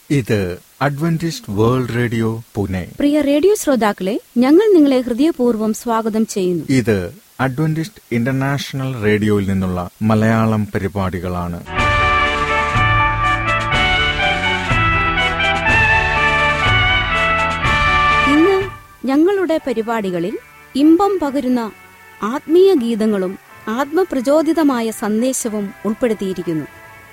ഇത് Adventist world radio Pune പ്രിയ radio ശ്രോതാക്കളെ ഞങ്ങൾ നിങ്ങളെ ഹൃദയപൂർവ്വം സ്വാഗതം ചെയ്യുന്നു ഇത് അഡ്വന്റിസ്റ്റ് ഇന്റർനാഷണൽ റേഡിയോയിൽ നിന്നുള്ള മലയാളം പരിപാടികളാണ് ഇന്ന് ഞങ്ങളുടെ പരിപാടികളിൽ ഇമ്പം പകരുന്ന ആത്മീയ ഗീതങ്ങളും ആത്മപ്രചോദിതമായ സന്ദേശവും ഉൾപ്പെടുത്തിയിരിക്കുന്നു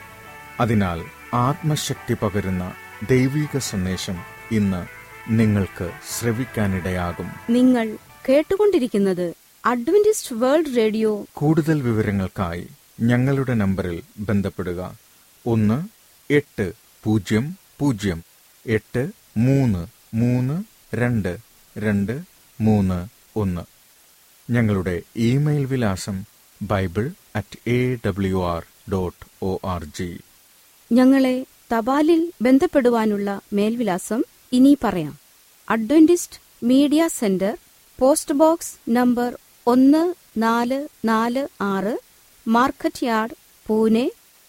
അതിനാൽ ആത്മശക്തി പകരുന്ന ദൈവിക സന്ദേശം ഇന്ന് നിങ്ങൾക്ക് ശ്രവിക്കാനിടയാകും നിങ്ങൾ കേട്ടുകൊണ്ടിരിക്കുന്നത് അഡ്വന്റിസ്റ്റ് വേൾഡ് റേഡിയോ കൂടുതൽ വിവരങ്ങൾക്കായി ഞങ്ങളുടെ നമ്പറിൽ ബന്ധപ്പെടുക ഒന്ന് എട്ട് പൂജ്യം പൂജ്യം എട്ട് മൂന്ന് മൂന്ന് രണ്ട് രണ്ട് മൂന്ന് ഒന്ന് ഞങ്ങളുടെ ഇമെയിൽ വിലാസം bible at A W R dot O R G ഞങ്ങളെ തപാലിൽ ബന്ധപ്പെടുവാനുള്ള മേൽവിലാസം ഇനി പറയാം Adventist media centre post box number ഒന്ന് നാല് നാല് ആറ് മാർക്കറ്റ് യാർഡ് പൂനെ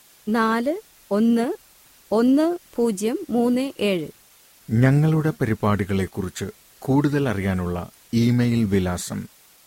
നാല് ഒന്ന് ഒന്ന് പൂജ്യം മൂന്ന് ഏഴ് ഞങ്ങളുടെ പരിപാടികളെക്കുറിച്ച് കൂടുതൽ അറിയാനുള്ള ഇമെയിൽ വിലാസം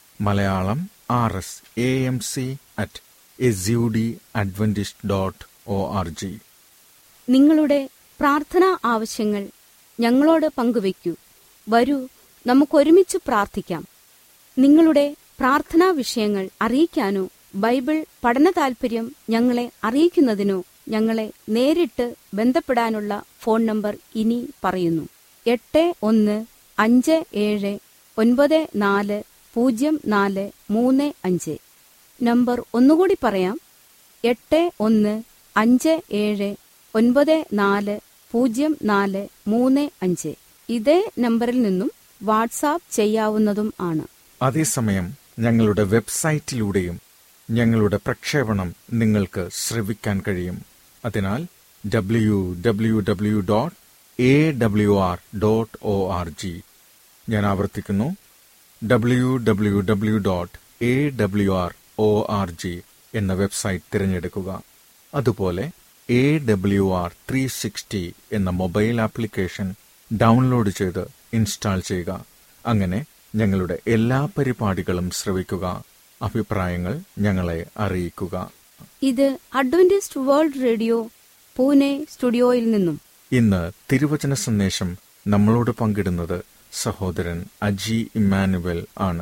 Malayalam R S A M C at S U D Adventist dot O R G നിങ്ങളുടെ പ്രാർത്ഥനാ ആവശ്യങ്ങൾ ഞങ്ങളോട് പങ്കുവയ്ക്കൂ വരൂ നമുക്കൊരുമിച്ച് പ്രാർത്ഥിക്കാം നിങ്ങളുടെ പ്രാർത്ഥനാ വിഷയങ്ങൾ അറിയിക്കാനോ ബൈബിൾ പഠന താൽപര്യം ഞങ്ങളെ അറിയിക്കുന്നതിനോ ഞങ്ങളെ നേരിട്ട് ബന്ധപ്പെടാനുള്ള ഫോൺ നമ്പർ ഇനി പറയുന്നു എട്ട് ഒന്ന് അഞ്ച് ഏഴ് ഒൻപത് നാല് പൂജ്യം നാല് മൂന്ന് അഞ്ച് നമ്പർ ഒന്നുകൂടി പറയാം എട്ട് ഒന്ന് അഞ്ച് ഏഴ് ഒൻപത് നാല് പൂജ്യം നാല് മൂന്ന് അഞ്ച് ഇതേ നമ്പറിൽ നിന്നും വാട്സാപ്പ് ചെയ്യാവുന്നതും ആണ് അതേസമയം ഞങ്ങളുടെ വെബ്സൈറ്റിലൂടെയും ഞങ്ങളുടെ പ്രക്ഷേപണം നിങ്ങൾക്ക് ശ്രവിക്കാൻ കഴിയും അതിനാൽ W W W dot A W R dot O R G ഞാൻ ആവർത്തിക്കുന്നു W W W dot A W R O R G എന്ന വെബ്സൈറ്റ് തിരഞ്ഞെടുക്കുക അതുപോലെ A W R three sixty എന്ന മൊബൈൽ ആപ്ലിക്കേഷൻ ഡൗൺലോഡ് ചെയ്ത് ഇൻസ്റ്റാൾ ചെയ്യുക അങ്ങനെ ഞങ്ങളുടെ എല്ലാ പരിപാടികളും ശ്രവിക്കുക അഭിപ്രായങ്ങൾ ഞങ്ങളെ അറിയിക്കുക ഇത് അഡ്വന്റിസ്റ്റ് വേൾഡ് റേഡിയോ പൂനെ സ്റ്റുഡിയോയിൽ നിന്നും ഇന്ന് തിരുവചന സന്ദേശം നമ്മളോട് പങ്കിടുന്നത് സഹോദരൻ അജി ഇമ്മാനുവൽ ആണ്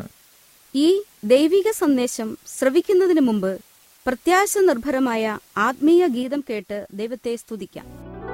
ഈ ദൈവിക സന്ദേശം ശ്രവിക്കുന്നതിന് മുമ്പ് പ്രത്യാശ നിർഭരമായ ആത്മീയ ഗീതം കേട്ട് ദൈവത്തെ സ്തുതിക്കാം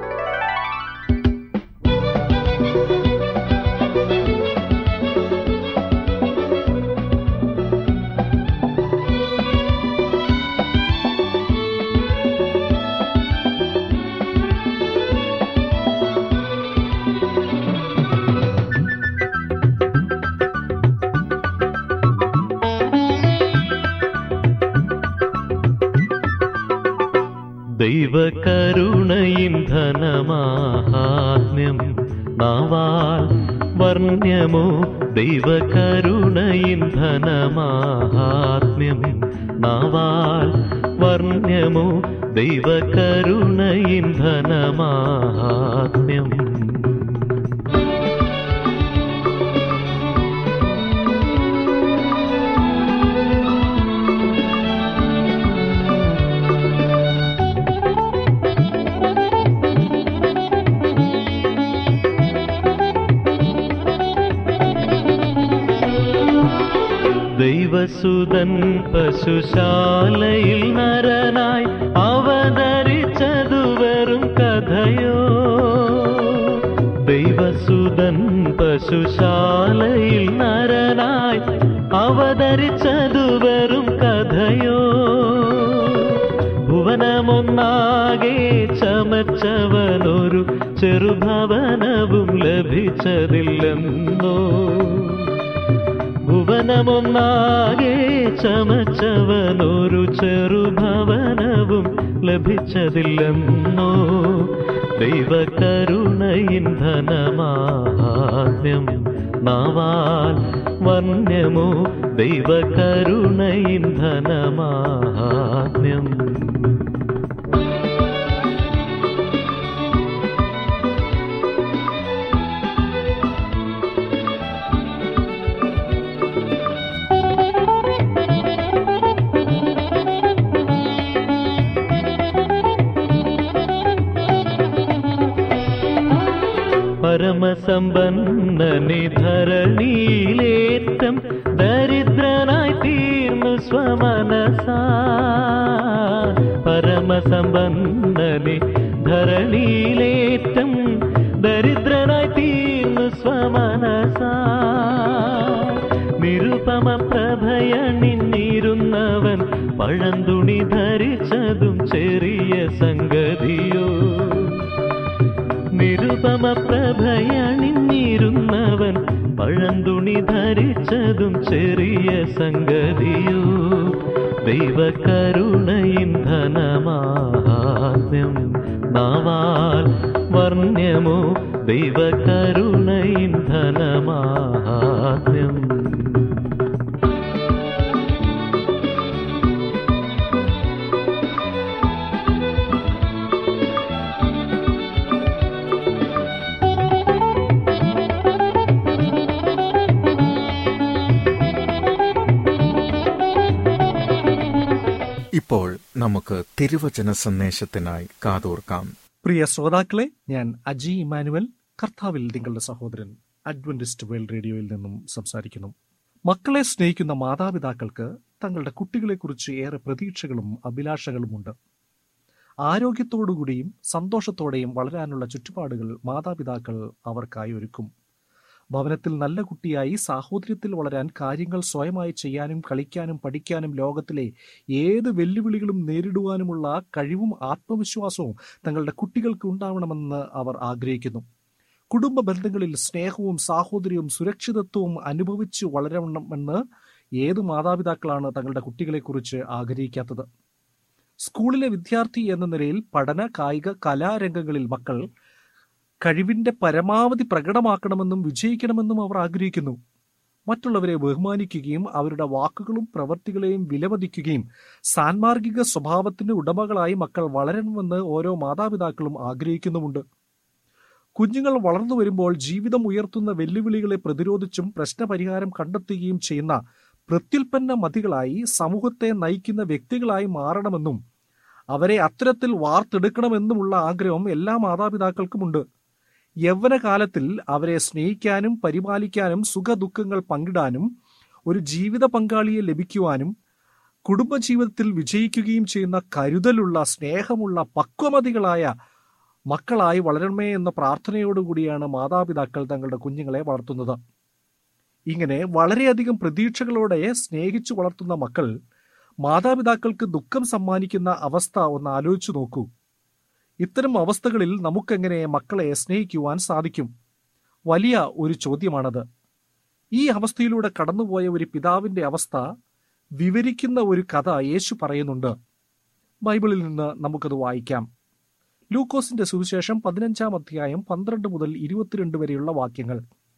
ദൈവകരുണയിൻ ധനമാഹാത്മ്യം നാവാൽ വർണ്യമോ ദൈവകരുണയിൻ ധനമാഹാത്മ്യം നാവാൽ വർണ്യമോ ദൈവകരുണയിൻ ധനമാഹാത്മ്യം ദൈവസുതൻ പശുശാലയിൽ നരനായി അവതരിച്ചതു വെറും കഥയോ ദൈവസുതൻ പശുശാലയിൽ നരനായി അവതരിച്ചതു വെറും കഥയോ ഭുവനമൊന്നാകെ ചമച്ചവനൊരു ചെറുഭവനവും ലഭിച്ചതില്ലെന്നോ ഭുവനമൊന്നാകെ ചമച്ചവനൊരു ചെറുഭവനവും ലഭിച്ചതില്ലെന്നോ ദൈവകരുണയിൻ ധനമാഹാത്മ്യം നാവാൽ വന്യമോ ദൈവകരുണയിൻ ധനമാഹാത്മ്യം പരമസമ്പന്നനി ധരണിയിലേറ്റം ദരിദ്രനായി തീർന്നു സ്വമനസാ പരമസമ്പന്നനി ധരണിയിലേറ്റം ദരിദ്രനായി തീർന്നു സ്വമനസാ നിരുപമ പ്രഭയണിഞ്ഞിരുന്നവൻ പഴന്തുണി ധരിച്ചതും ചെറിയ സംഗതിയോ നിരുപമ പ്രഭയണിഞ്ഞിരുന്നവൻ പഴന്തുണി ധരിച്ചതും ചെറിയ സംഗതിയോ ദൈവകരുണയിൻ ധനമാഹാത്മ്യം നാവാൽ വർണ്യമോ ദൈവകരുണയിൻ ധനമാഹാത്മ്യം ഇപ്പോൾ നമുക്ക് തിരുവചന സന്ദേശത്തിനായി കാതോർക്കാം പ്രിയ ശ്രോതാക്കളെ ഞാൻ അജി ഇമാനുവൽ കർത്താവിൽ നിങ്ങളുടെ സഹോദരൻ അഡ്വന്റിസ്റ്റ് വേൾഡ് റേഡിയോയിൽ നിന്നും സംസാരിക്കുന്നു മക്കളെ സ്നേഹിക്കുന്ന മാതാപിതാക്കൾക്ക് തങ്ങളുടെ കുട്ടികളെക്കുറിച്ച് ഏറെ പ്രതീക്ഷകളും അഭിലാഷകളുമുണ്ട് ആരോഗ്യത്തോടുകൂടിയും സന്തോഷത്തോടെയും വളരാനുള്ള ചുറ്റുപാടുകൾ മാതാപിതാക്കൾ അവർക്കായി ഒരുക്കും ഭവനത്തിൽ നല്ല കുട്ടിയായി സാഹോദര്യത്തിൽ വളരാൻ കാര്യങ്ങൾ സ്വയമായി ചെയ്യാനും കളിക്കാനും പഠിക്കാനും ലോകത്തിലെ ഏത് വെല്ലുവിളികളും നേരിടുവാനുമുള്ള കഴിവും ആത്മവിശ്വാസവും തങ്ങളുടെ കുട്ടികൾക്ക് ഉണ്ടാവണമെന്ന് അവർ ആഗ്രഹിക്കുന്നു കുടുംബ ബന്ധങ്ങളിൽ സ്നേഹവും സാഹോദര്യവും സുരക്ഷിതത്വവും അനുഭവിച്ചു വളരണമെന്ന് ഏത് മാതാപിതാക്കളാണ് തങ്ങളുടെ കുട്ടികളെക്കുറിച്ച് ആഗ്രഹിക്കാത്തത് സ്കൂളിലെ വിദ്യാർത്ഥി എന്ന നിലയിൽ പഠന കായിക കലാരംഗങ്ങളിൽ മക്കൾ കഴിവിന്റെ പരമാവധി പ്രകടമാക്കണമെന്നും വിജയിക്കണമെന്നും അവർ ആഗ്രഹിക്കുന്നു മറ്റുള്ളവരെ ബഹുമാനിക്കുകയും അവരുടെ വാക്കുകളും പ്രവർത്തികളെയും വിലമതിക്കുകയും സാൻമാർഗിക സ്വഭാവത്തിന്റെ ഉടമകളായി മക്കൾ വളരണമെന്ന് ഓരോ മാതാപിതാക്കളും ആഗ്രഹിക്കുന്നുമുണ്ട് കുഞ്ഞുങ്ങൾ വളർന്നു വരുമ്പോൾ ജീവിതം ഉയർത്തുന്ന വെല്ലുവിളികളെ പ്രതിരോധിച്ചും പ്രശ്നപരിഹാരം കണ്ടെത്തുകയും ചെയ്യുന്ന പ്രത്യുൽപ്പന്ന മതികളായി സമൂഹത്തെ നയിക്കുന്ന വ്യക്തികളായി മാറണമെന്നും അവരെ അത്തരത്തിൽ വാർത്തെടുക്കണമെന്നുമുള്ള ആഗ്രഹം എല്ലാ മാതാപിതാക്കൾക്കുമുണ്ട് യൗവനകാലത്തിൽ അവരെ സ്നേഹിക്കാനും പരിപാലിക്കാനും സുഖദുഃഖങ്ങൾ പങ്കിടാനും ഒരു ജീവിത പങ്കാളിയെ ലഭിക്കുവാനും കുടുംബജീവിതത്തിൽ വിജയിക്കുകയും ചെയ്യുന്ന കരുതലുള്ള സ്നേഹമുള്ള പക്വമതികളായ മക്കളായി വളരണമേ എന്ന പ്രാർത്ഥനയോടുകൂടിയാണ് മാതാപിതാക്കൾ തങ്ങളുടെ കുഞ്ഞുങ്ങളെ വളർത്തുന്നത് ഇങ്ങനെ വളരെയധികം പ്രതീക്ഷകളോടെ സ്നേഹിച്ചു വളർത്തുന്ന മക്കൾ മാതാപിതാക്കൾക്ക് ദുഃഖം സമ്മാനിക്കുന്ന അവസ്ഥ ഒന്ന് ആലോചിച്ചു നോക്കൂ ഇത്തരം അവസ്ഥകളിൽ നമുക്കെങ്ങനെ മക്കളെ സ്നേഹിക്കുവാൻ സാധിക്കും വലിയ ഒരു ചോദ്യമാണത് ഈ അവസ്ഥയിലൂടെ കടന്നുപോയ ഒരു പിതാവിന്റെ അവസ്ഥ വിവരിക്കുന്ന ഒരു കഥ യേശു പറയുന്നുണ്ട് ബൈബിളിൽ നിന്ന് നമുക്കത് വായിക്കാം ലൂക്കോസിന്റെ സുവിശേഷം പതിനഞ്ചാം അധ്യായം പന്ത്രണ്ട് മുതൽ ഇരുപത്തിരണ്ട് വരെയുള്ള വാക്യങ്ങൾ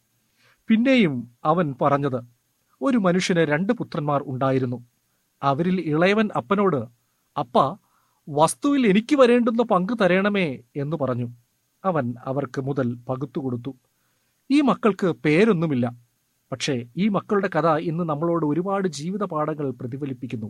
പിന്നെയും അവൻ പറഞ്ഞത് ഒരു മനുഷ്യന് രണ്ട് പുത്രന്മാർ ഉണ്ടായിരുന്നു അവരിൽ ഇളയവൻ അപ്പനോട് അപ്പ വസ്തുവിൽ എനിക്ക് വരേണ്ടുന്ന പങ്ക് തരണമേ എന്ന് പറഞ്ഞു അവൻ അവർക്ക് മുതൽ പകുത്തു കൊടുത്തു ഈ മക്കൾക്ക് പേരൊന്നുമില്ല പക്ഷേ ഈ മക്കളുടെ കഥ ഇന്ന് നമ്മളോട് ഒരുപാട് ജീവിത പാഠങ്ങൾ പ്രതിഫലിപ്പിക്കുന്നു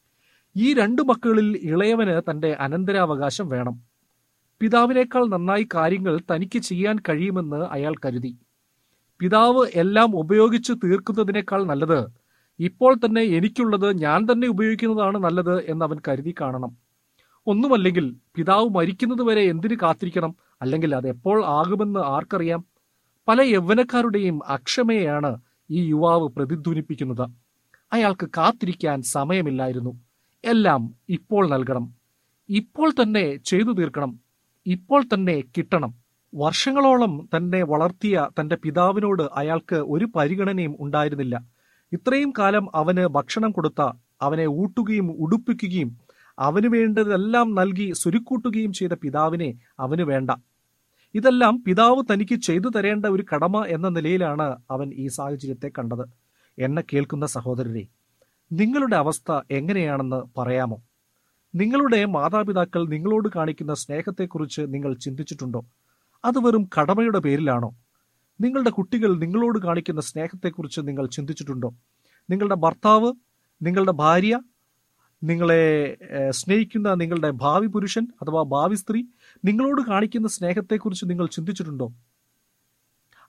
ഈ രണ്ടു മക്കളിൽ ഇളയവന് തന്റെ അനന്തരാവകാശം വേണം പിതാവിനേക്കാൾ നന്നായി കാര്യങ്ങൾ തനിക്ക് ചെയ്യാൻ കഴിയുമെന്ന് അയാൾ കരുതി പിതാവ് എല്ലാം ഉപയോഗിച്ച് തീർക്കുന്നതിനേക്കാൾ നല്ലത് ഇപ്പോൾ തന്നെ എനിക്കുള്ളത് ഞാൻ തന്നെ ഉപയോഗിക്കുന്നതാണ് നല്ലത് എന്ന് അവൻ കരുതി കാണണം ഒന്നുമല്ലെങ്കിൽ പിതാവ് മരിക്കുന്നത് വരെ എന്തിനു കാത്തിരിക്കണം അല്ലെങ്കിൽ അത് എപ്പോൾ ആകുമെന്ന് ആർക്കറിയാം പല യൗവനക്കാരുടെയും അക്ഷമയെയാണ് ഈ യുവാവ് പ്രതിധ്വനിപ്പിക്കുന്നത് അയാൾക്ക് കാത്തിരിക്കാൻ സമയമില്ലായിരുന്നു എല്ലാം ഇപ്പോൾ നൽകണം ഇപ്പോൾ തന്നെ ചെയ്തു തീർക്കണം ഇപ്പോൾ തന്നെ കിട്ടണം വർഷങ്ങളോളം തന്നെ വളർത്തിയ തന്റെ പിതാവിനോട് അയാൾക്ക് ഒരു പരിഗണനയും ഉണ്ടായിരുന്നില്ല ഇത്രയും കാലം അവന് ഭക്ഷണം കൊടുത്ത അവനെ ഊട്ടുകയും ഉടുപ്പിക്കുകയും അവന് വേണ്ടതെല്ലാം നൽകി സുരുക്കൂട്ടുകയും ചെയ്ത പിതാവിനെ അവന് വേണ്ട ഇതെല്ലാം പിതാവ് തനിക്ക് ചെയ്തു തരേണ്ട ഒരു കടമ എന്ന നിലയിലാണ് അവൻ ഈ സാഹചര്യത്തെ കണ്ടത് എന്നെ കേൾക്കുന്ന സഹോദരരെ നിങ്ങളുടെ അവസ്ഥ എങ്ങനെയാണെന്ന് പറയാമോ നിങ്ങളുടെ മാതാപിതാക്കൾ നിങ്ങളോട് കാണിക്കുന്ന സ്നേഹത്തെക്കുറിച്ച് നിങ്ങൾ ചിന്തിച്ചിട്ടുണ്ടോ അത് വെറും കടമയുടെ പേരിലാണോ നിങ്ങളുടെ കുട്ടികൾ നിങ്ങളോട് കാണിക്കുന്ന സ്നേഹത്തെക്കുറിച്ച് നിങ്ങൾ ചിന്തിച്ചിട്ടുണ്ടോ നിങ്ങളുടെ ഭർത്താവ് നിങ്ങളുടെ ഭാര്യ നിങ്ങളെ ഏഹ്, സ്നേഹിക്കുന്ന നിങ്ങളുടെ ഭാവി പുരുഷൻ അഥവാ ഭാവി സ്ത്രീ നിങ്ങളോട് കാണിക്കുന്ന സ്നേഹത്തെക്കുറിച്ച് നിങ്ങൾ ചിന്തിച്ചിട്ടുണ്ടോ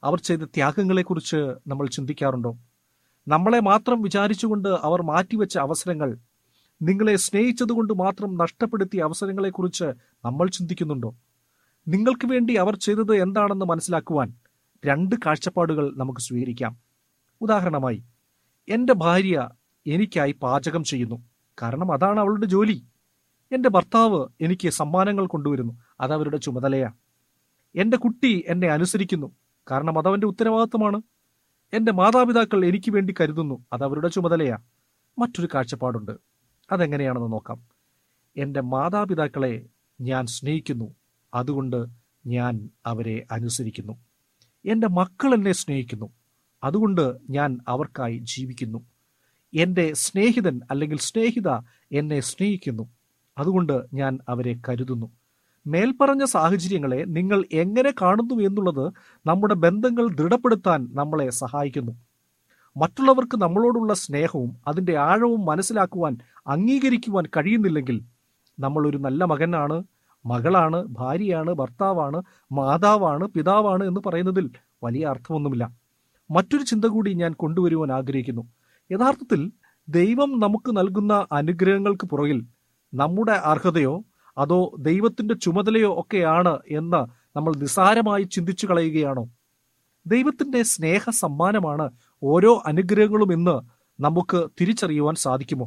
അവർ ചെയ്ത ത്യാഗങ്ങളെക്കുറിച്ച് നമ്മൾ ചിന്തിക്കാറുണ്ടോ നമ്മളെ മാത്രം വിചാരിച്ചുകൊണ്ട് അവർ മാറ്റിവെച്ച അവസരങ്ങൾ നിങ്ങളെ സ്നേഹിച്ചതുകൊണ്ട് മാത്രം നഷ്ടപ്പെടുത്തിയ അവസരങ്ങളെക്കുറിച്ച് നമ്മൾ ചിന്തിക്കുന്നുണ്ടോ നിങ്ങൾക്ക് വേണ്ടി അവർ ചെയ്തത് എന്താണെന്ന് മനസ്സിലാക്കുവാൻ രണ്ട് കാഴ്ചപ്പാടുകൾ നമുക്ക് സ്വീകരിക്കാം ഉദാഹരണമായി എൻ്റെ ഭാര്യ എനിക്കായി പാചകം ചെയ്യുന്നു കാരണം അതാണ് അവളുടെ ജോലി എൻ്റെ ഭർത്താവ് എനിക്ക് സമ്മാനങ്ങൾ കൊണ്ടുവരുന്നു അത് അവരുടെ ചുമതലയാണ് എൻ്റെ കുട്ടി എന്നെ അനുസരിക്കുന്നു കാരണം അതവൻ്റെ ഉത്തരവാദിത്തമാണ് എൻ്റെ മാതാപിതാക്കൾ എനിക്ക് വേണ്ടി കരുതുന്നു അത് അവരുടെ ചുമതലയാ മറ്റൊരു കാഴ്ചപ്പാടുണ്ട് അതെങ്ങനെയാണെന്ന് നോക്കാം എൻ്റെ മാതാപിതാക്കളെ ഞാൻ സ്നേഹിക്കുന്നു അതുകൊണ്ട് ഞാൻ അവരെ അനുസരിക്കുന്നു എൻ്റെ മക്കൾ എന്നെ സ്നേഹിക്കുന്നു അതുകൊണ്ട് ഞാൻ അവർക്കായി ജീവിക്കുന്നു എൻ്റെ സ്നേഹിതൻ അല്ലെങ്കിൽ സ്നേഹിത എന്നെ സ്നേഹിക്കുന്നു അതുകൊണ്ട് ഞാൻ അവരെ കരുതുന്നു മേൽപ്പറഞ്ഞ സാഹചര്യങ്ങളെ നിങ്ങൾ എങ്ങനെ കാണുന്നു എന്നുള്ളത് നമ്മുടെ ബന്ധങ്ങൾ ദൃഢപ്പെടുത്താൻ നമ്മളെ സഹായിക്കുന്നു മറ്റുള്ളവർക്ക് നമ്മളോടുള്ള സ്നേഹവും അതിൻ്റെ ആഴവും മനസ്സിലാക്കുവാൻ അംഗീകരിക്കുവാൻ കഴിയുന്നില്ലെങ്കിൽ നമ്മൾ ഒരു നല്ല മകനാണ് മകളാണ് ഭാര്യയാണ് ഭർത്താവാണ് മാതാവാണ് പിതാവാണ് എന്ന് പറയുന്നതിൽ വലിയ അർത്ഥമൊന്നുമില്ല മറ്റൊരു ചിന്ത കൂടി ഞാൻ കൊണ്ടുവരുവാൻ ആഗ്രഹിക്കുന്നു യഥാർത്ഥത്തിൽ ദൈവം നമുക്ക് നൽകുന്ന അനുഗ്രഹങ്ങൾക്ക് പുറകിൽ നമ്മുടെ അർഹതയോ അതോ ദൈവത്തിന്റെ ചുമതലയോ ഒക്കെയാണ് എന്ന് നമ്മൾ നിസാരമായി ചിന്തിച്ചു കളയുകയാണോ ദൈവത്തിന്റെ സ്നേഹ സമ്മാനമാണ് ഓരോ അനുഗ്രഹങ്ങളും എന്ന് നമുക്ക് തിരിച്ചറിയുവാൻ സാധിക്കുമോ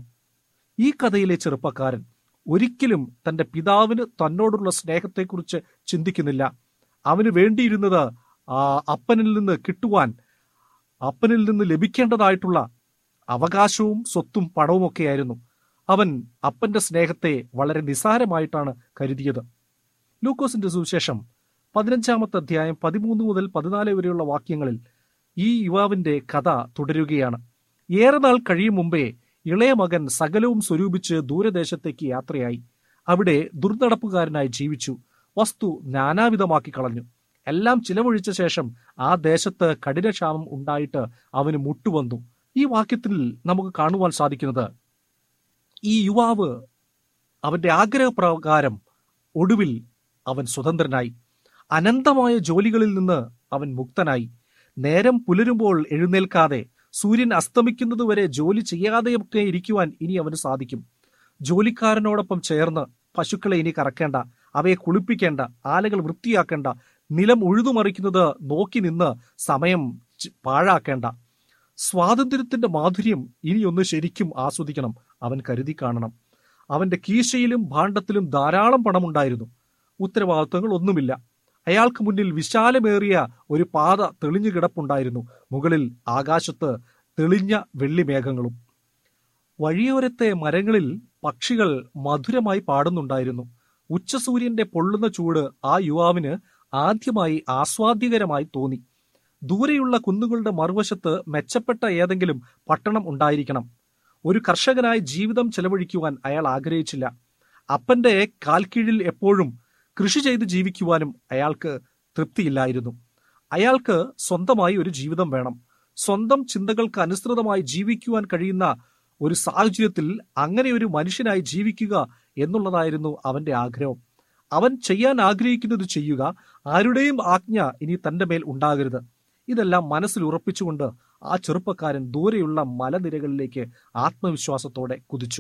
ഈ കഥയിലെ ചെറുപ്പക്കാരൻ ഒരിക്കലും തന്റെ പിതാവിന് തന്നോടുള്ള സ്നേഹത്തെക്കുറിച്ച് ചിന്തിക്കുന്നില്ല അവന് വേണ്ടിയിരുന്നത് ആ അപ്പനിൽ നിന്ന് കിട്ടുവാൻ അപ്പനിൽ നിന്ന് ലഭിക്കേണ്ടതായിട്ടുള്ള അവകാശവും സ്വത്തും പണവും ഒക്കെയായിരുന്നു അവൻ അപ്പന്റെ സ്നേഹത്തെ വളരെ നിസാരമായിട്ടാണ് കരുതിയത് ലൂക്കോസിന്റെ സുവിശേഷം പതിനഞ്ചാമത്തെ അധ്യായം പതിമൂന്ന് മുതൽ പതിനാല് വരെയുള്ള വാക്യങ്ങളിൽ ഈ യുവാവിന്റെ കഥ തുടരുകയാണ് ഏറെ നാൾ കഴിയും മുമ്പേ ഇളയ മകൻ സകലവും സ്വരൂപിച്ച് ദൂരദേശത്തേക്ക് യാത്രയായി അവിടെ ദുർനടപ്പുകാരനായി ജീവിച്ചു വസ്തു നാനാവിധമാക്കി കളഞ്ഞു എല്ലാം ചിലവഴിച്ച ശേഷം ആ ദേശത്ത് കഠിനക്ഷാമം ഉണ്ടായിട്ട് അവന് മുട്ടുവന്നു ഈ വാക്യത്തിൽ നമുക്ക് കാണുവാൻ സാധിക്കുന്നത് ഈ യുവാവ് അവന്റെ ആഗ്രഹപ്രകാരം ഒടുവിൽ അവൻ സ്വതന്ത്രനായി അനന്തമായ ജോലികളിൽ നിന്ന് അവൻ മുക്തനായി നേരം പുലരുമ്പോൾ എഴുന്നേൽക്കാതെ സൂര്യൻ അസ്തമിക്കുന്നതുവരെ ജോലി ചെയ്യാതെയൊക്കെ ഇരിക്കുവാൻ ഇനി അവന് സാധിക്കും ജോലിക്കാരനോടൊപ്പം ചേർന്ന് പശുക്കളെ ഇനി കറക്കേണ്ട അവയെ കുളിപ്പിക്കേണ്ട ആലകൾ വൃത്തിയാക്കേണ്ട നിലം ഉഴുതുമറിക്കുന്നത് നോക്കി നിന്ന് സമയം ച് പാഴാക്കേണ്ട സ്വാതന്ത്ര്യത്തിന്റെ മാധുര്യം ഇനി ഒന്ന് ശരിക്കും ആസ്വദിക്കണം അവൻ കരുതി കാണണം അവന്റെ കീശയിലും ഭാണ്ഡത്തിലും ധാരാളം പണമുണ്ടായിരുന്നു ഉത്തരവാദിത്വങ്ങൾ ഒന്നുമില്ല അയാൾക്ക് മുന്നിൽ വിശാലമേറിയ ഒരു പാത തെളിഞ്ഞു കിടപ്പുണ്ടായിരുന്നു മുകളിൽ ആകാശത്ത് തെളിഞ്ഞ വെള്ളിമേഘങ്ങളും വഴിയോരത്തെ മരങ്ങളിൽ പക്ഷികൾ മധുരമായി പാടുന്നുണ്ടായിരുന്നു ഉച്ചസൂര്യന്റെ പൊള്ളുന്ന ചൂട് ആ യുവാവിന് ആദ്യമായി ആസ്വാദ്യകരമായി തോന്നി ദൂരെയുള്ള കുന്നുകളുടെ മറുവശത്ത് മെച്ചപ്പെട്ട ഏതെങ്കിലും പട്ടണം ഉണ്ടായിരിക്കണം ഒരു കർഷകനായി ജീവിതം ചെലവഴിക്കുവാൻ അയാൾ ആഗ്രഹിച്ചില്ല അപ്പന്റെ കാൽക്കീഴിൽ എപ്പോഴും കൃഷി ചെയ്ത് ജീവിക്കുവാനും അയാൾക്ക് തൃപ്തിയില്ലായിരുന്നു അയാൾക്ക് സ്വന്തമായി ഒരു ജീവിതം വേണം സ്വന്തം ചിന്തകൾക്ക് അനുസൃതമായി ജീവിക്കുവാൻ കഴിയുന്ന ഒരു സാഹചര്യത്തിൽ അങ്ങനെ ഒരു മനുഷ്യനായി ജീവിക്കുക എന്നുള്ളതായിരുന്നു അവന്റെ ആഗ്രഹം അവൻ ചെയ്യാൻ ആഗ്രഹിക്കുന്നത് ചെയ്യുക ആരുടെയും ആജ്ഞ ഇനി തന്റെ മേൽ ഉണ്ടാകരുത് ഇതെല്ലാം മനസ്സിൽ ഉറപ്പിച്ചുകൊണ്ട് ആ ചെറുപ്പക്കാരൻ ദൂരെയുള്ള മലനിരകളിലേക്ക് ആത്മവിശ്വാസത്തോടെ കുതിച്ചു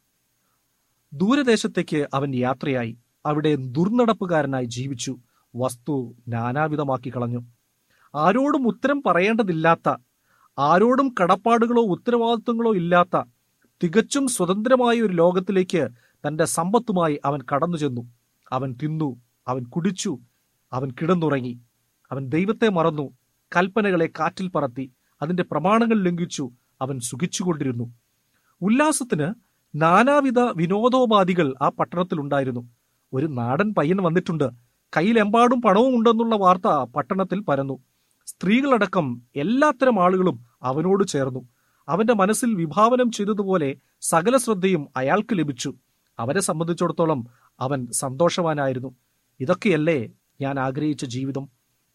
ദൂരദേശത്തേക്ക് അവൻ യാത്രയായി അവിടെ ദുർനടപ്പുകാരനായി ജീവിച്ചു വസ്തു നാനാവിധമാക്കി കളഞ്ഞു ആരോടും ഉത്തരം പറയേണ്ടതില്ലാത്ത ആരോടും കടപ്പാടുകളോ ഉത്തരവാദിത്വങ്ങളോ ഇല്ലാത്ത തികച്ചും സ്വതന്ത്രമായ ഒരു ലോകത്തിലേക്ക് തന്റെ സമ്പത്തുമായി അവൻ കടന്നു ചെന്നു അവൻ തിന്നു അവൻ കുടിച്ചു അവൻ കിടന്നുറങ്ങി അവൻ ദൈവത്തെ മറന്നു കൽപ്പനകളെ കാറ്റിൽ പറത്തി അതിന്റെ പ്രമാണങ്ങൾ ലംഘിച്ചു അവൻ സുഖിച്ചുകൊണ്ടിരുന്നു ഉല്ലാസത്തിന് നാനാവിധ വിനോദോപാധികൾ ആ പട്ടണത്തിലുണ്ടായിരുന്നു ഒരു നാടൻ പയ്യൻ വന്നിട്ടുണ്ട് കയ്യിലെമ്പാടും പണവും ഉണ്ടെന്നുള്ള വാർത്ത പട്ടണത്തിൽ പരന്നു സ്ത്രീകളടക്കം എല്ലാത്തരം ആളുകളും അവനോട് ചേർന്നു അവന്റെ മനസ്സിൽ വിഭാവനം ചെയ്തതുപോലെ സകല ശ്രദ്ധയും അയാൾക്ക് ലഭിച്ചു അവരെ സംബന്ധിച്ചിടത്തോളം അവൻ സന്തോഷവാനായിരുന്നു ഇതൊക്കെയല്ലേ ഞാൻ ആഗ്രഹിച്ച ജീവിതം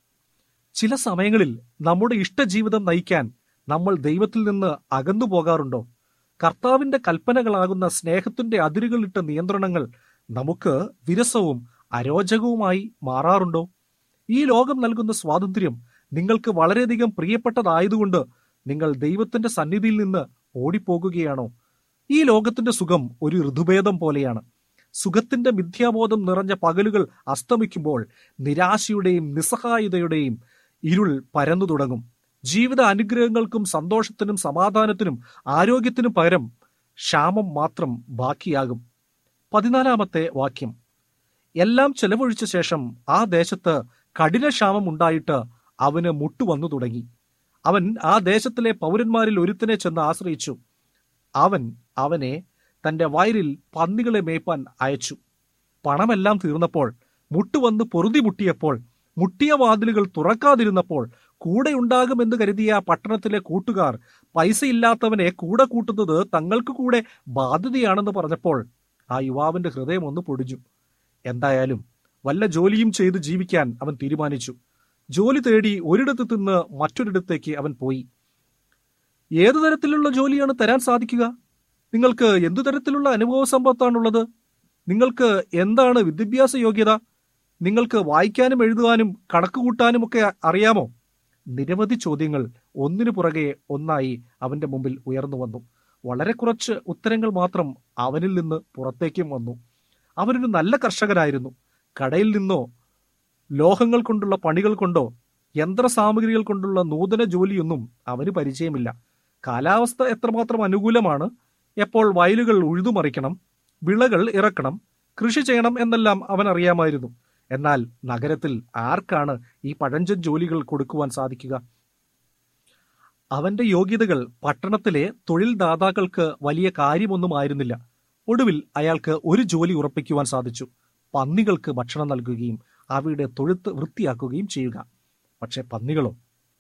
ചില സമയങ്ങളിൽ നമ്മുടെ ഇഷ്ടജീവിതം നയിക്കാൻ നമ്മൾ ദൈവത്തിൽ നിന്ന് അകന്നു പോകാറുണ്ടോ കർത്താവിന്റെ കൽപ്പനകളാകുന്ന സ്നേഹത്തിന്റെ അതിരുകളിട്ട നിയന്ത്രണങ്ങൾ നമുക്ക് വിരസവും അരോചകവുമായി മാറാറുണ്ടോ ഈ ലോകം നൽകുന്ന സ്വാതന്ത്ര്യം നിങ്ങൾക്ക് വളരെയധികം പ്രിയപ്പെട്ടതായതുകൊണ്ട് നിങ്ങൾ ദൈവത്തിന്റെ സന്നിധിയിൽ നിന്ന് ഓടിപ്പോകുകയാണോ ഈ ലോകത്തിന്റെ സുഖം ഒരു ഋതുഭേദം പോലെയാണ് സുഖത്തിന്റെ മിഥ്യാബോധം നിറഞ്ഞ പകലുകൾ അസ്തമിക്കുമ്പോൾ നിരാശയുടെയും നിസ്സഹായതയുടെയും ഇരുൾ പരന്നു തുടങ്ങും ജീവിത അനുഗ്രഹങ്ങൾക്കും സന്തോഷത്തിനും സമാധാനത്തിനും ആരോഗ്യത്തിനും പകരം ക്ഷാമം മാത്രം ബാക്കിയാകും പതിനാലാമത്തെ വാക്യം എല്ലാം ചെലവഴിച്ച ശേഷം ആ ദേശത്ത് കഠിനക്ഷാമം ഉണ്ടായിട്ട് അവന് മുട്ടുവന്നു തുടങ്ങി അവൻ ആ ദേശത്തിലെ പൗരന്മാരിൽ ഒരുത്തനെ ചെന്ന് ആശ്രയിച്ചു അവൻ അവനെ തന്റെ വയലിൽ പന്നികളെ മേയ്പ്പാൻ അയച്ചു പണമെല്ലാം തീർന്നപ്പോൾ മുട്ടുവന്ന് പൊറുതി മുട്ടിയപ്പോൾ മുട്ടിയ വാതിലുകൾ തുറക്കാതിരുന്നപ്പോൾ കൂടെ ഉണ്ടാകുമെന്ന് കരുതിയ പട്ടണത്തിലെ കൂട്ടുകാർ പൈസയില്ലാത്തവനെ കൂടെ കൂട്ടുന്നത് തങ്ങൾക്ക് കൂടെ ബാധ്യതയാണെന്ന് പറഞ്ഞപ്പോൾ ആ യുവാവിന്റെ ഹൃദയം ഒന്ന് പൊടിഞ്ഞു എന്തായാലും വല്ല ജോലിയും ചെയ്ത് ജീവിക്കാൻ അവൻ തീരുമാനിച്ചു ജോലി തേടി ഒരിടത്ത് നിന്ന് മറ്റൊരിടത്തേക്ക് അവൻ പോയി ഏതു തരത്തിലുള്ള ജോലിയാണ് തരാൻ സാധിക്കുക നിങ്ങൾക്ക് എന്തു തരത്തിലുള്ള അനുഭവ സമ്പത്താണുള്ളത് നിങ്ങൾക്ക് എന്താണ് വിദ്യാഭ്യാസ യോഗ്യത നിങ്ങൾക്ക് വായിക്കാനും എഴുതുവാനും കണക്ക് കൂട്ടാനും ഒക്കെ അറിയാമോ നിരവധി ചോദ്യങ്ങൾ ഒന്നിനു പുറകെ ഒന്നായി അവന്റെ മുമ്പിൽ ഉയർന്നു വന്നു വളരെ കുറച്ച് ഉത്തരങ്ങൾ മാത്രം അവനിൽ നിന്ന് പുറത്തേക്കും വന്നു അവനൊരു നല്ല കർഷകനായിരുന്നു കടയിൽ നിന്നോ ലോഹങ്ങൾ കൊണ്ടുള്ള പണികൾ കൊണ്ടോ യന്ത്രസാമഗ്രികൾ കൊണ്ടുള്ള നൂതന ജോലിയൊന്നും അവന് പരിചയമില്ല കാലാവസ്ഥ എത്രമാത്രം അനുകൂലമാണ് എപ്പോൾ വയലുകൾ ഉഴുതുമറിക്കണം വിളകൾ ഇറക്കണം കൃഷി ചെയ്യണം എന്നെല്ലാം അവൻ അറിയാമായിരുന്നു എന്നാൽ നഗരത്തിൽ ആർക്കാണ് ഈ പഴഞ്ചൻ ജോലികൾ കൊടുക്കുവാൻ സാധിക്കുക അവന്റെ യോഗ്യതകൾ പട്ടണത്തിലെ തൊഴിൽ ദാതാക്കൾക്ക് വലിയ കാര്യമൊന്നും ആയിരുന്നില്ല ഒടുവിൽ അയാൾക്ക് ഒരു ജോലി ഉറപ്പിക്കുവാൻ സാധിച്ചു പന്നികൾക്ക് ഭക്ഷണം നൽകുകയും അവയുടെ തൊഴുത്ത് വൃത്തിയാക്കുകയും ചെയ്യുക പക്ഷെ പന്നികളോ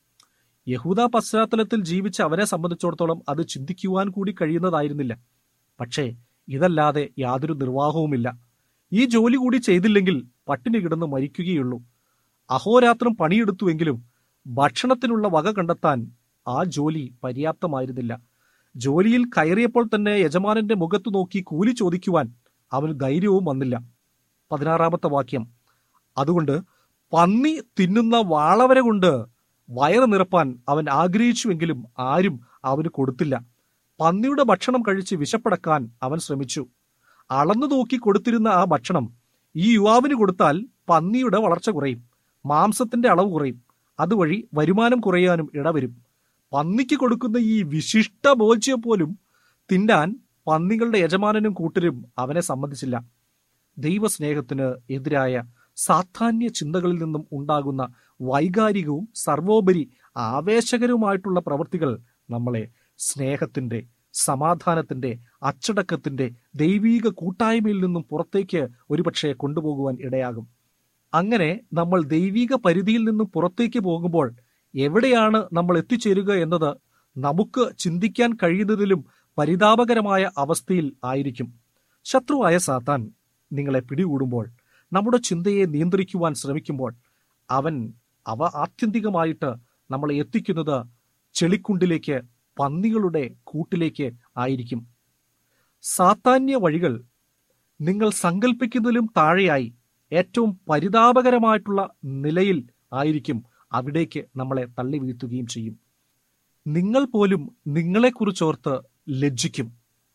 യഹൂദ പശ്ചാത്തലത്തിൽ ജീവിച്ച അവനെ സംബന്ധിച്ചിടത്തോളം അത് ചിന്തിക്കുവാൻ കൂടി കഴിയുന്നതായിരുന്നില്ല പക്ഷേ ഇതല്ലാതെ യാതൊരു നിർവാഹവുമില്ല ഈ ജോലി കൂടി ചെയ്തില്ലെങ്കിൽ പട്ടിണി കിടന്ന് മരിക്കുകയുള്ളൂ അഹോരാത്രം പണിയെടുത്തുവെങ്കിലും ഭക്ഷണത്തിനുള്ള വക കണ്ടെത്താൻ ആ ജോലി പര്യാപ്തമായിരുന്നില്ല ജോലിയിൽ കയറിയപ്പോൾ തന്നെ യജമാനന്റെ മുഖത്ത് നോക്കി കൂലി ചോദിക്കുവാൻ അവന് ധൈര്യവും വന്നില്ല പതിനാറാമത്തെ വാക്യം അതുകൊണ്ട് പന്നി തിന്നുന്ന വാളവര കൊണ്ട് വയറ് നിറപ്പാൻ അവൻ ആഗ്രഹിച്ചുവെങ്കിലും ആരും അവന് കൊടുത്തില്ല പന്നിയുടെ ഭക്ഷണം കഴിച്ച് വിശപ്പടക്കാൻ അവൻ ശ്രമിച്ചു അളന്നു നോക്കി കൊടുത്തിരുന്ന ആ ഭക്ഷണം ഈ യുവാവിന് കൊടുത്താൽ പന്നിയുടെ വളർച്ച കുറയും മാംസത്തിന്റെ അളവ് കുറയും അതുവഴി വരുമാനം കുറയാനും ഇടവരും പന്നിക്ക് കൊടുക്കുന്ന ഈ വിശിഷ്ട ഭോജ്യം പോലും തിന്നാൻ പന്നികളുടെ യജമാനനും കൂട്ടരും അവനെ സമ്മതിച്ചില്ല ദൈവസ്നേഹത്തിന് എതിരായ സാധാന്യ ചിന്തകളിൽ നിന്നും ഉണ്ടാകുന്ന വൈകാരികവും സർവോപരി ആവേശകരവുമായിട്ടുള്ള പ്രവൃത്തികൾ നമ്മളെ സ്നേഹത്തിന്റെ സമാധാനത്തിന്റെ അച്ചടക്കത്തിന്റെ ദൈവീക കൂട്ടായ്മയിൽ നിന്നും പുറത്തേക്ക് ഒരുപക്ഷെ കൊണ്ടുപോകുവാൻ ഇടയാകും അങ്ങനെ നമ്മൾ ദൈവീക പരിധിയിൽ നിന്നും പുറത്തേക്ക് പോകുമ്പോൾ എവിടെയാണ് നമ്മൾ എത്തിച്ചേരുക എന്നത് നമുക്ക് ചിന്തിക്കാൻ കഴിയുന്നതിലും പരിതാപകരമായ അവസ്ഥയിൽ ആയിരിക്കും ശത്രുവായ സാത്താൻ നിങ്ങളെ പിടികൂടുമ്പോൾ നമ്മുടെ ചിന്തയെ നിയന്ത്രിക്കുവാൻ ശ്രമിക്കുമ്പോൾ അവൻ അവ ആത്യന്തികമായിട്ട് നമ്മളെ എത്തിക്കുന്നത് ചെളിക്കുണ്ടിലേക്ക് പന്നികളുടെ കൂട്ടിലേക്ക് ആയിരിക്കും സാത്താന്യ വഴികൾ നിങ്ങൾ സങ്കല്പിക്കുന്നതിലും താഴെയായി ഏറ്റവും പരിതാപകരമായിട്ടുള്ള നിലയിൽ ആയിരിക്കും അവിടേക്ക് നമ്മളെ തള്ളി വീഴ്ത്തുകയും ചെയ്യും നിങ്ങൾ പോലും നിങ്ങളെക്കുറിച്ചോർത്ത് ലജ്ജിക്കും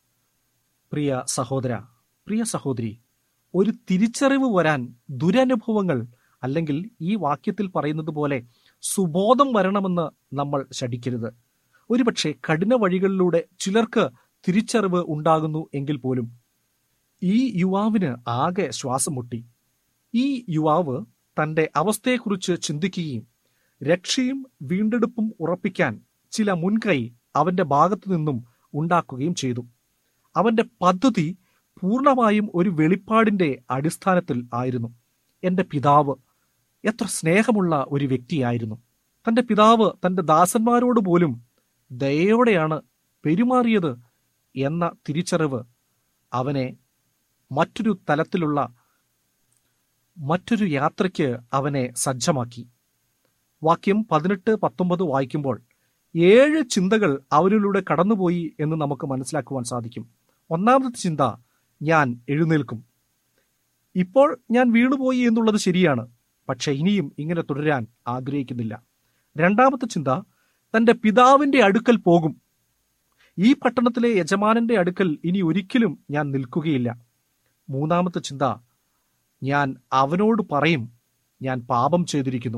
പ്രിയ സഹോദര പ്രിയ സഹോദരി ഒരു തിരിച്ചറിവ് വരാൻ ദുരനുഭവങ്ങൾ അല്ലെങ്കിൽ ഈ വാക്യത്തിൽ പറയുന്നത് പോലെ സുബോധം വരണമെന്ന് നമ്മൾ ശഠിക്കരുത് ഒരുപക്ഷെ കഠിന വഴികളിലൂടെ ചിലർക്ക് തിരിച്ചറിവ് ഉണ്ടാകുന്നു എങ്കിൽ പോലും ഈ യുവാവിന് ആകെ ശ്വാസം മുട്ടി ഈ യുവാവ് തന്റെ അവസ്ഥയെക്കുറിച്ച് ചിന്തിക്കുകയും രക്ഷയും വീണ്ടെടുപ്പും ഉറപ്പിക്കാൻ ചില മുൻകൈ അവന്റെ ഭാഗത്തു നിന്നും ഉണ്ടാക്കുകയും ചെയ്തു അവന്റെ പദ്ധതി പൂർണ്ണമായും ഒരു വെളിപ്പാടിന്റെ അടിസ്ഥാനത്തിൽ ആയിരുന്നു എന്റെ പിതാവ് എത്ര സ്നേഹമുള്ള ഒരു വ്യക്തിയായിരുന്നു തന്റെ പിതാവ് തന്റെ ദാസന്മാരോട് പോലും ദയോടെയാണ് പെരുമാറിയത് എന്ന തിരിച്ചറിവ് അവനെ മറ്റൊരു തലത്തിലുള്ള മറ്റൊരു യാത്രയ്ക്ക് അവനെ സജ്ജമാക്കി വാക്യം പതിനെട്ട് പത്തൊമ്പത് വായിക്കുമ്പോൾ ഏഴ് ചിന്തകൾ അവരിലൂടെ കടന്നുപോയി എന്ന് നമുക്ക് മനസ്സിലാക്കുവാൻ സാധിക്കും ഒന്നാമത്തെ ചിന്ത ഞാൻ എഴുന്നേൽക്കും ഇപ്പോൾ ഞാൻ വീണുപോയി എന്നുള്ളത് ശരിയാണ് പക്ഷെ ഇനിയും ഇങ്ങനെ തുടരാൻ ആഗ്രഹിക്കുന്നില്ല രണ്ടാമത്തെ ചിന്ത തന്റെ പിതാവിന്റെ അടുക്കൽ പോകും ഈ പട്ടണത്തിലെ യജമാനന്റെ അടുക്കൽ ഇനി ഒരിക്കലും ഞാൻ നിൽക്കുകയില്ല മൂന്നാമത്തെ ചിന്ത ഞാൻ അവനോട് പറയും ഞാൻ പാപം ചെയ്തിരിക്കുന്നു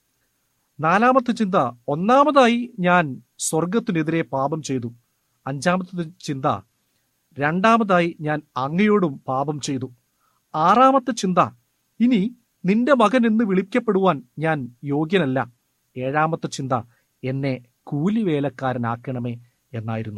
നാലാമത്തെ ചിന്ത ഒന്നാമതായി ഞാൻ സ്വർഗത്തിനെതിരെ പാപം ചെയ്തു അഞ്ചാമത്തെ ചിന്ത രണ്ടാമതായി ഞാൻ അങ്ങയോടും പാപം ചെയ്തു ആറാമത്തെ ചിന്ത ഇനി നിന്റെ മകൻ എന്ന് വിളിക്കപ്പെടുവാൻ ഞാൻ യോഗ്യനല്ല ഏഴാമത്തെ ചിന്ത എന്നെ കൂലിവേലക്കാരനാക്കണമേ എന്നായിരുന്നു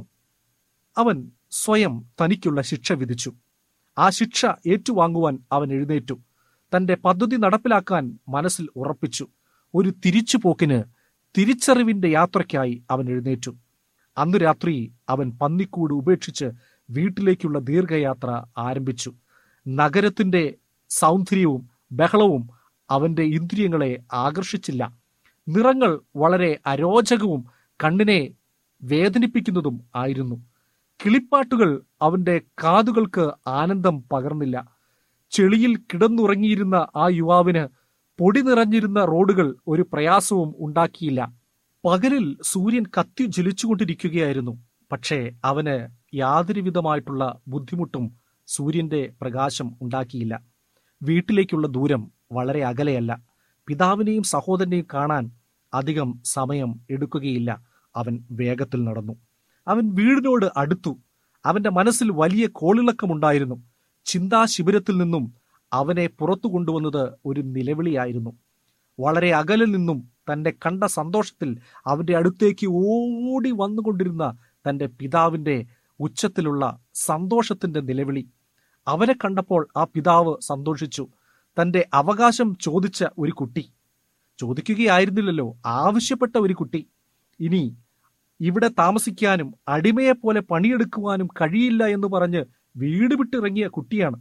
അവൻ സ്വയം തനിക്കുള്ള ശിക്ഷ വിധിച്ചു ആ ശിക്ഷ ഏറ്റുവാങ്ങുവാൻ അവൻ എഴുന്നേറ്റു തന്റെ പദ്ധതി നടപ്പിലാക്കാൻ മനസ്സിൽ ഉറപ്പിച്ചു ഒരു തിരിച്ചുപോക്കിന് തിരിച്ചറിവിന്റെ യാത്രയ്ക്കായി അവൻ എഴുന്നേറ്റു അന്നു രാത്രി അവൻ പന്നിക്കൂട് ഉപേക്ഷിച്ച് വീട്ടിലേക്കുള്ള ദീർഘയാത്ര ആരംഭിച്ചു നഗരത്തിന്റെ സൗന്ദര്യവും ബഹളവും അവന്റെ ഇന്ദ്രിയങ്ങളെ ആകർഷിച്ചില്ല നിറങ്ങൾ വളരെ അരോചകവും കണ്ണിനെ വേദനിപ്പിക്കുന്നതും ആയിരുന്നു കിളിപ്പാട്ടുകൾ അവന്റെ കാതുകൾക്ക് ആനന്ദം പകർന്നില്ല ചെളിയിൽ കിടന്നുറങ്ങിയിരുന്ന ആ യുവാവിന് പൊടി നിറഞ്ഞിരുന്ന റോഡുകൾ ഒരു പ്രയാസവും ഉണ്ടാക്കിയില്ല പകലിൽ സൂര്യൻ കത്തി ജ്വലിച്ചുകൊണ്ടിരിക്കുകയായിരുന്നു പക്ഷേ അവന് യാതൊരുവിധമായിട്ടുള്ള ബുദ്ധിമുട്ടും സൂര്യന്റെ പ്രകാശം ഉണ്ടാക്കിയില്ല വീട്ടിലേക്കുള്ള ദൂരം വളരെ അകലെയല്ല പിതാവിനെയും സഹോദരനെയും കാണാൻ അധികം സമയം എടുക്കുകയില്ല അവൻ വേഗത്തിൽ നടന്നു അവൻ വീടിനോട് അടുത്തു അവന്റെ മനസ്സിൽ വലിയ കോളിളക്കമുണ്ടായിരുന്നു ചിന്താശിബിരത്തിൽ നിന്നും അവനെ പുറത്തു കൊണ്ടുവന്നത് ഒരു നിലവിളിയായിരുന്നു വളരെ അകലിൽ നിന്നും തന്റെ കണ്ട സന്തോഷത്തിൽ അവന്റെ അടുത്തേക്ക് ഓടി വന്നുകൊണ്ടിരുന്ന തന്റെ പിതാവിന്റെ ഉച്ചത്തിലുള്ള സന്തോഷത്തിന്റെ നിലവിളി അവനെ കണ്ടപ്പോൾ ആ പിതാവ് സന്തോഷിച്ചു തന്റെ അവകാശം ചോദിച്ച ഒരു കുട്ടി ചോദിക്കുകയായിരുന്നില്ലല്ലോ ആവശ്യപ്പെട്ട ഒരു കുട്ടി ഇനി ഇവിടെ താമസിക്കാനും അടിമയെപ്പോലെ പണിയെടുക്കുവാനും കഴിയില്ല എന്ന് പറഞ്ഞ് വീട് വിട്ടിറങ്ങിയ കുട്ടിയാണ്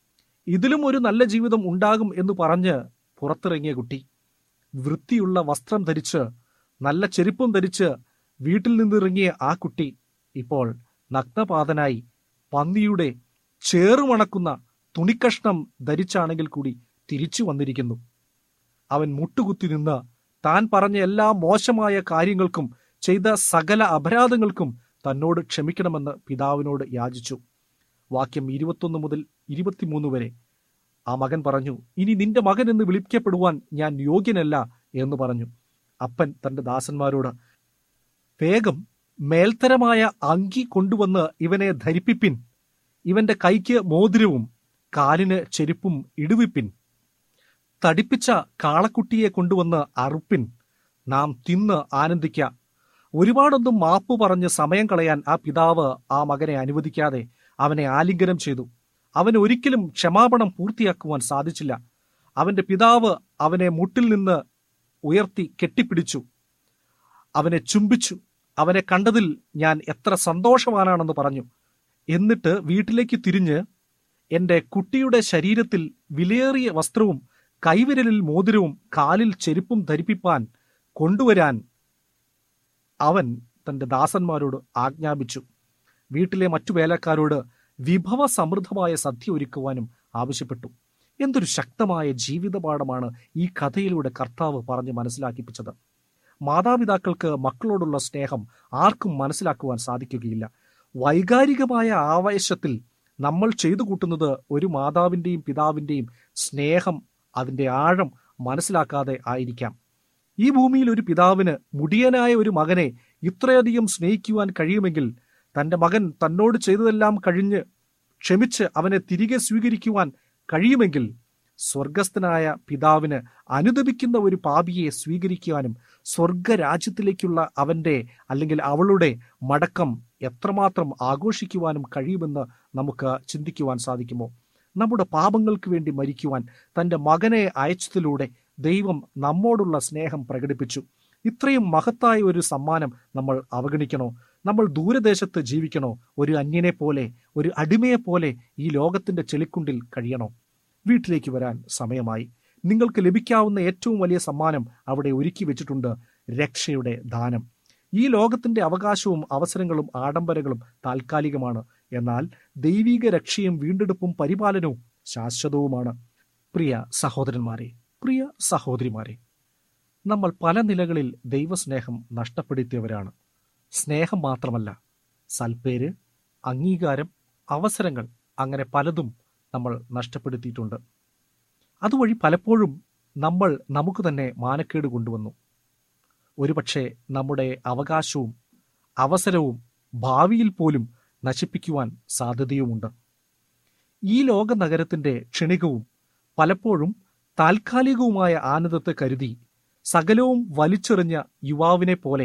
ഇതിലും ഒരു നല്ല ജീവിതം ഉണ്ടാകും എന്ന് പറഞ്ഞ് പുറത്തിറങ്ങിയ കുട്ടി വൃത്തിയുള്ള വസ്ത്രം ധരിച്ച് നല്ല ചെരുപ്പും ധരിച്ച് വീട്ടിൽ നിന്നിറങ്ങിയ ആ കുട്ടി ഇപ്പോൾ നഗ്നപാതനായി പന്നിയുടെ ചേറുമണക്കുന്ന തുണിക്കഷ്ണം ധരിച്ചാണെങ്കിൽ കൂടി തിരിച്ചു വന്നിരിക്കുന്നു അവൻ മുട്ടുകുത്തി നിന്ന് താൻ പറഞ്ഞ എല്ലാ മോശമായ കാര്യങ്ങൾക്കും ചെയ്ത സകല അപരാധങ്ങൾക്കും തന്നോട് ക്ഷമിക്കണമെന്ന് പിതാവിനോട് യാചിച്ചു വാക്യം ഇരുപത്തൊന്ന് മുതൽ ഇരുപത്തിമൂന്ന് വരെ ആ മകൻ പറഞ്ഞു ഇനി നിന്റെ മകൻ എന്ന് വിളിക്കപ്പെടുവാൻ ഞാൻ യോഗ്യനല്ല എന്ന് പറഞ്ഞു അപ്പൻ തന്റെ ദാസന്മാരോട് വേഗം മേൽത്തരമായ അങ്കി കൊണ്ടുവന്ന് ഇവനെ ധരിപ്പിപ്പിൻ ഇവന്റെ കൈക്ക് മോതിരവും കാലിന് ചെരുപ്പും ഇടുവിപ്പിൻ തടിപ്പിച്ച കാളക്കുട്ടിയെ കൊണ്ടുവന്ന് അറുപ്പിൻ നാം തിന്ന് ആനന്ദിക്ക ഒരുപാടൊന്നും മാപ്പ് പറഞ്ഞ് സമയം കളയാൻ ആ പിതാവ് ആ മകനെ അനുവദിക്കാതെ അവനെ ആലിംഗനം ചെയ്തു അവന് ഒരിക്കലും ക്ഷമാപണം പൂർത്തിയാക്കുവാൻ സാധിച്ചില്ല അവന്റെ പിതാവ് അവനെ മുട്ടിൽ നിന്ന് ഉയർത്തി കെട്ടിപ്പിടിച്ചു അവനെ ചുംബിച്ചു അവനെ കണ്ടതിൽ ഞാൻ എത്ര സന്തോഷവാനാണെന്ന് പറഞ്ഞു എന്നിട്ട് വീട്ടിലേക്ക് തിരിഞ്ഞ് എന്റെ കുട്ടിയുടെ ശരീരത്തിൽ വിലയേറിയ വസ്ത്രവും കൈവിരലിൽ മോതിരവും കാലിൽ ചെരുപ്പും ധരിപ്പിപ്പാൻ കൊണ്ടുവരാൻ അവൻ തന്റെ ദാസന്മാരോട് ആജ്ഞാപിച്ചു വീട്ടിലെ മറ്റു വേലക്കാരോട് വിഭവ സമൃദ്ധമായ സദ്യ ഒരുക്കുവാനും ആവശ്യപ്പെട്ടു എന്തൊരു ശക്തമായ ജീവിതപാഠമാണ് ഈ കഥയിലൂടെ കർത്താവ് പറഞ്ഞ് മനസ്സിലാക്കിപ്പിച്ചത് മാതാപിതാക്കൾക്ക് മക്കളോടുള്ള സ്നേഹം ആർക്കും മനസ്സിലാക്കുവാൻ സാധിക്കുകയില്ല വൈകാരികമായ ആവേശത്തിൽ നമ്മൾ ചെയ്തു കൂട്ടുന്നത് ഒരു മാതാവിന്റെയും പിതാവിന്റെയും സ്നേഹം അതിന്റെ ആഴം മനസ്സിലാക്കാതെ ആയിരിക്കാം ഈ ഭൂമിയിൽ ഒരു പിതാവിന് മുടിയനായ ഒരു മകനെ ഇത്രയധികം സ്നേഹിക്കുവാൻ കഴിയുമെങ്കിൽ തന്റെ മകൻ തന്നോട് ചെയ്തതെല്ലാം കഴിഞ്ഞ് ക്ഷമിച്ച് അവനെ തിരികെ സ്വീകരിക്കുവാൻ കഴിയുമെങ്കിൽ സ്വർഗസ്ഥനായ പിതാവിന് അനുദപിക്കുന്ന ഒരു പാപിയെ സ്വീകരിക്കുവാനും സ്വർഗരാജ്യത്തിലേക്കുള്ള അവന്റെ അല്ലെങ്കിൽ അവളുടെ മടക്കം എത്രമാത്രം ആഘോഷിക്കുവാനും കഴിയുമെന്ന് നമുക്ക് ചിന്തിക്കുവാൻ സാധിക്കുമോ നമ്മുടെ പാപങ്ങൾക്ക് വേണ്ടി മരിക്കുവാൻ തന്റെ മകനെ അയച്ചതിലൂടെ ദൈവം നമ്മോടുള്ള സ്നേഹം പ്രകടിപ്പിച്ചു ഇത്രയും മഹത്തായ ഒരു സമ്മാനം നമ്മൾ അവഗണിക്കണോ നമ്മൾ ദൂരദേശത്ത് ജീവിക്കണോ ഒരു അന്യനെ പോലെ ഒരു അടിമയെ പോലെ ഈ ലോകത്തിന്റെ ചെളിക്കുണ്ടിൽ കഴിയണോ വീട്ടിലേക്ക് വരാൻ സമയമായി നിങ്ങൾക്ക് ലഭിക്കാവുന്ന ഏറ്റവും വലിയ സമ്മാനം അവിടെ ഒരുക്കി വെച്ചിട്ടുണ്ട് രക്ഷയുടെ ദാനം ഈ ലോകത്തിന്റെ അവകാശവും അവസരങ്ങളും ആഡംബരങ്ങളും താൽക്കാലികമാണ് എന്നാൽ ദൈവിക രക്ഷയും വീണ്ടെടുപ്പും പരിപാലനവും ശാശ്വതവുമാണ് പ്രിയ സഹോദരന്മാരെ പ്രിയ സഹോദരിമാരെ നമ്മൾ പല നിലകളിൽ ദൈവസ്നേഹം നഷ്ടപ്പെടുത്തിയവരാണ് സ്നേഹം മാത്രമല്ല സൽപ്പേര് അംഗീകാരം അവസരങ്ങൾ അങ്ങനെ പലതും നമ്മൾ നഷ്ടപ്പെടുത്തിയിട്ടുണ്ട് അതുവഴി പലപ്പോഴും നമ്മൾ നമുക്ക് തന്നെ മാനക്കേട് കൊണ്ടുവന്നു ഒരുപക്ഷെ നമ്മുടെ അവകാശവും അവസരവും ഭാവിയിൽ പോലും നശിപ്പിക്കുവാൻ സാധ്യതയുമുണ്ട് ഈ ലോക നഗരത്തിന്റെ ക്ഷണികവും പലപ്പോഴും താൽക്കാലികവുമായ ആനന്ദത്തെ കരുതി സകലവും വലിച്ചെറിഞ്ഞ യുവാവിനെ പോലെ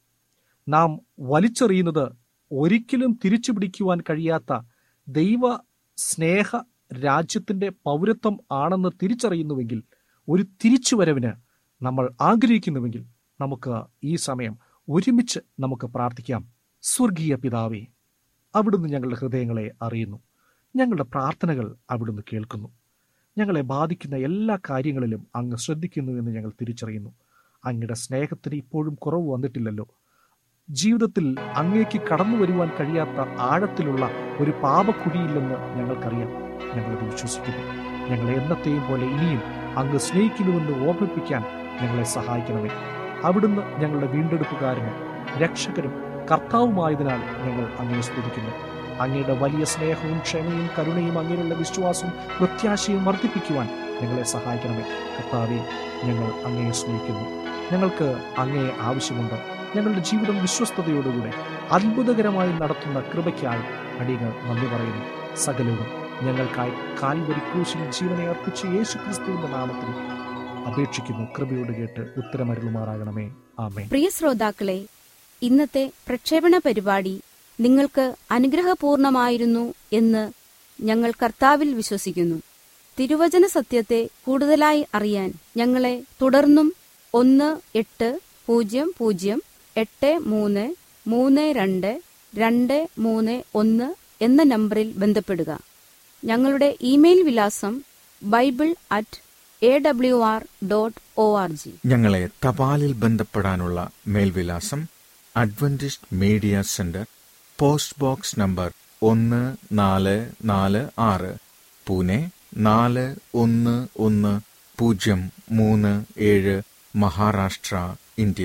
നാം വലിച്ചെറിയുന്നത് ഒരിക്കലും തിരിച്ചു പിടിക്കുവാൻ കഴിയാത്ത ദൈവ സ്നേഹ രാജ്യത്തിന്റെ പൗരത്വം ആണെന്ന് തിരിച്ചറിയുന്നുവെങ്കിൽ ഒരു തിരിച്ചുവരവിന് നമ്മൾ ആഗ്രഹിക്കുന്നുവെങ്കിൽ നമുക്ക് ഈ സമയം ഒരുമിച്ച് നമുക്ക് പ്രാർത്ഥിക്കാം സ്വർഗീയ പിതാവേ അവിടുന്ന് ഞങ്ങളുടെ ഹൃദയങ്ങളെ അറിയുന്നു ഞങ്ങളുടെ പ്രാർത്ഥനകൾ അവിടുന്ന് കേൾക്കുന്നു ഞങ്ങളെ ബാധിക്കുന്ന എല്ലാ കാര്യങ്ങളിലും അങ്ങ് ശ്രദ്ധിക്കുന്നു എന്ന് ഞങ്ങൾ തിരിച്ചറിയുന്നു അങ്ങയുടെ സ്നേഹത്തിന് ഇപ്പോഴും കുറവ് വന്നിട്ടില്ലല്ലോ ജീവിതത്തിൽ അങ്ങേക്ക് കടന്നു വരുവാൻ കഴിയാത്ത ആഴത്തിലുള്ള ഒരു പാപക്കുഴിയില്ലെന്ന് ഞങ്ങൾക്കറിയാം ഞങ്ങളത് വിശ്വസിക്കുന്നു ഞങ്ങളെ എന്നത്തെയും പോലെ ഇനിയും അങ്ങ് സ്നേഹിക്കുന്നുവെന്ന് ഓർമ്മിപ്പിക്കാൻ ഞങ്ങളെ സഹായിക്കണമേ അവിടുന്ന് ഞങ്ങളുടെ വീണ്ടെടുപ്പുകാരനും രക്ഷകരും കർത്താവുമായതിനാൽ ഞങ്ങൾ അങ്ങയെ സ്തുതിക്കുന്നു അങ്ങയുടെ വലിയ സ്നേഹവും ക്ഷമയും കരുണയും അങ്ങനെയുള്ള വിശ്വാസവും പ്രത്യാശയും വർദ്ധിപ്പിക്കുവാൻ ഞങ്ങളെ സഹായിക്കണമേ കർത്താവെ ഞങ്ങൾ അങ്ങയെ സ്നേഹിക്കുന്നു ഞങ്ങൾക്ക് അങ്ങയെ ആവശ്യമുണ്ട് ഞങ്ങളുടെ ജീവിതം വിശ്വസ്തയോടുകൂടെ അത്ഭുതകരമായി നടത്തുന്ന കൃപയ്ക്കായി അടിയങ്ങൾ നന്ദി പറയുന്നു സകലവും ഞങ്ങൾക്കായി കാൽവരി ക്രൂശിൽ ജീവനെ അർപ്പിച്ച് യേശു ക്രിസ്തുവിന്റെ നാമത്തിൽ അപേക്ഷിക്കുന്നു കൃപയോട് കേട്ട് ഉത്തരമരുളുമാറാകണമേ ആമേ പ്രിയ ശ്രോതാക്കളെ ഇന്നത്തെ പ്രക്ഷേപണ പരിപാടി നിങ്ങൾക്ക് അനുഗ്രഹപൂർണമായിരുന്നു എന്ന് ഞങ്ങൾ കർത്താവിൽ വിശ്വസിക്കുന്നു തിരുവചന സത്യത്തെ കൂടുതലായി അറിയാൻ ഞങ്ങളെ തുടർന്നും ഒന്ന് എട്ട് പൂജ്യം പൂജ്യം എട്ട് മൂന്ന് മൂന്ന് രണ്ട് രണ്ട് മൂന്ന് ഒന്ന് എന്ന നമ്പറിൽ ബന്ധപ്പെടുക ഞങ്ങളുടെ ഇമെയിൽ വിലാസം bible at A W R dot O R G ഞങ്ങളെ തപാലിൽ ബന്ധപ്പെടാനുള്ള മേൽവിലാസം Adventist media centre post box number ഒന്ന് നാല് നാല് ആറ് പൂനെ നാല് ഒന്ന് ഒന്ന് പൂജ്യം മൂന്ന് ഏഴ് മഹാരാഷ്ട്ര ഇന്ത്യ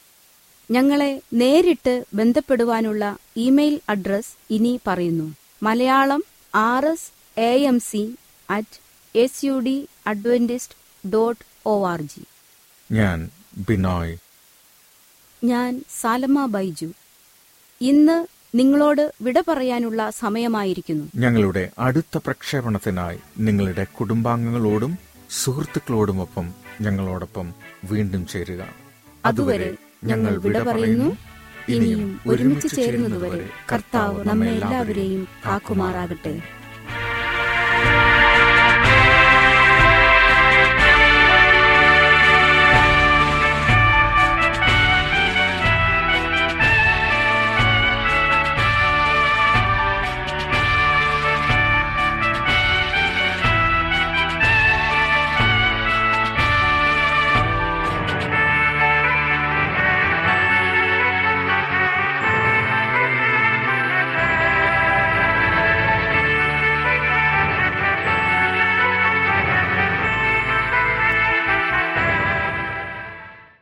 ഞങ്ങളെ നേരിട്ട് ബന്ധപ്പെടുവാനുള്ള ഇമെയിൽ അഡ്രസ് ഇനി പറയുന്നു Malayalam R S A M C at S U D Adventist dot O R G ഞാൻ ബിനോയ് ഞാൻ സാലമ ബൈജു ഇന്ന് നിങ്ങളോട് വിട പറയാനുള്ള സമയമായിരിക്കുന്നു ഞങ്ങളുടെ അടുത്ത പ്രക്ഷേപണത്തിനായി നിങ്ങളുടെ കുടുംബാംഗങ്ങളോടും സുഹൃത്തുക്കളോടുമൊപ്പം ഞങ്ങളോടൊപ്പം വീണ്ടും ചേരുക അതുവരെ ഞങ്ങൾ വിട പറയുന്നു ഇനിയും ഒരുമിച്ച് ചേരുന്നതുവരെ കർത്താവ് നമ്മെ എല്ലാവരെയും കാക്കുമാറാകട്ടെ